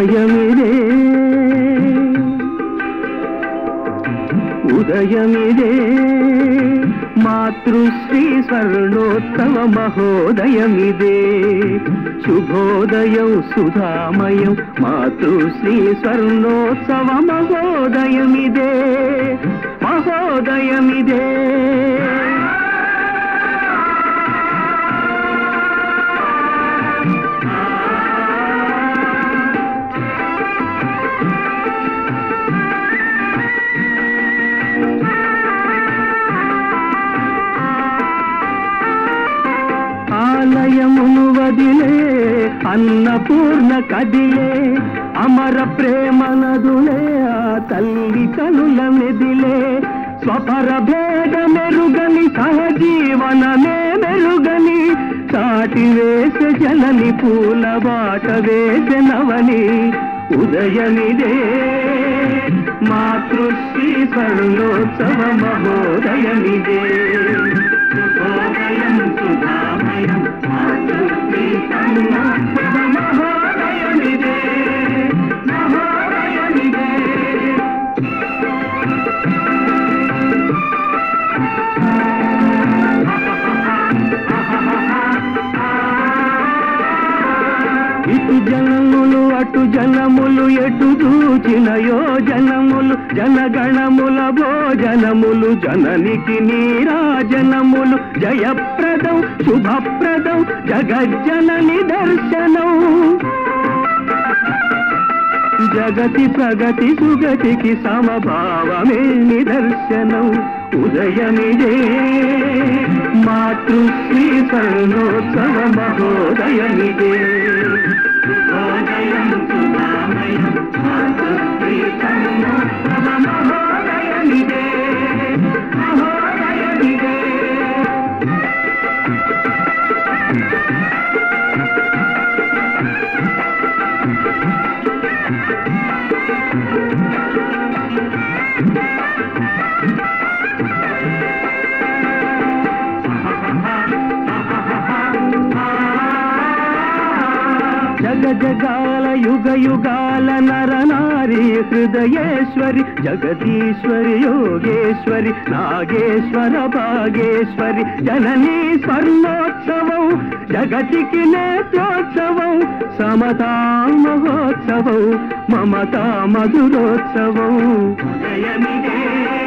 ఉదయమిదే ఉదయమిదే మాతృశ్రీ స్వర్ణోత్సవ మహోదయమిదే శుభోదయం సుధామయం మాతృశ్రీ స్వర్ణోత్సవ మహోదయమిదే మహోదయమిదే ఆలయమును వదిలే అన్నపూర్ణ కదిలే అమర ప్రేమ నదులే ఆ తల్లి కనుల మెదిలే స్వపర భేద మెరుగని సహజీవనమే మెరుగని చాటి వేసే జనని పూల బాట వేసే నవని ఉదయమిదే మాతృశ్రీ స్వర్ణోత్సవ మహోదయమిదే శుభోదయం సుధామయం మాతృశ్రీ స్వర్ణోత్సవ మహోదయమిదే మహోదయమిదే ఇటు జనములు అటు జనములు ఎటు చూచినయో జనములు జనగణముల భోజనములు జననికి నీరాజనములు జయప్రదం శుభప్రదం జగజ్జనని దర్శనం జగతి ప్రగతి సుగతికి సమభావమే నిదర్శనం ఉదయమిదే మాతృశ్రీ స్వర్ణోత్సవ మహోదయమిదే ఉదయం సుధామయం మాతృశ్రీ స్వర్ణోత్సవ మహోదయమిదే మహోదయమిదే జగ జగాల యుగ యుగాల నర నారీ హృదయేశ్వరి జగదీశ్వరి యోగేశ్వరి నాగేశ్వర భాగేశ్వరి జననీ స్వర్ణోత్సవం జగతికి నేత్రోత్సవం సమతా మహోత్సవం మమతా మధురోత్సవం ఉదయమిదే